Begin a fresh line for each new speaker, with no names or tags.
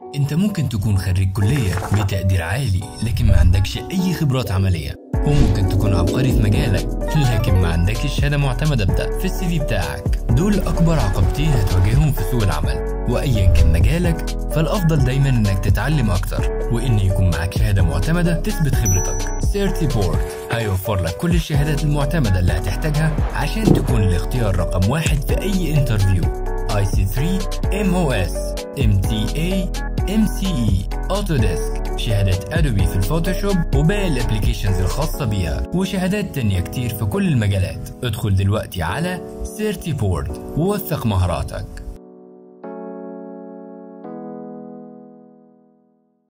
انت ممكن تكون خريج كلية بتقدير عالي لكن ما عندكش اي خبرات عملية وممكن تكون عبقري في مجالك لكن ما عندكش شهادة معتمدة بده في السي في بتاعك دول اكبر عقبتين هتواجههم في سوق العمل وايا كان مجالك فالافضل دايما انك تتعلم اكتر وان يكون معاك شهادة معتمدة تثبت خبرتك سيرتي بورد هيوفر لك كل الشهادات المعتمدة اللي هتحتاجها عشان تكون الاختيار رقم واحد في اي انترفيو IC3 MOS MTA MCE Autodesk شهادة أدوبي في الفوتوشوب وباقي الابليكيشنز الخاصة بيها وشهادات تانية كتير في كل المجالات ادخل دلوقتي على سيرتي بورد ووثق مهاراتك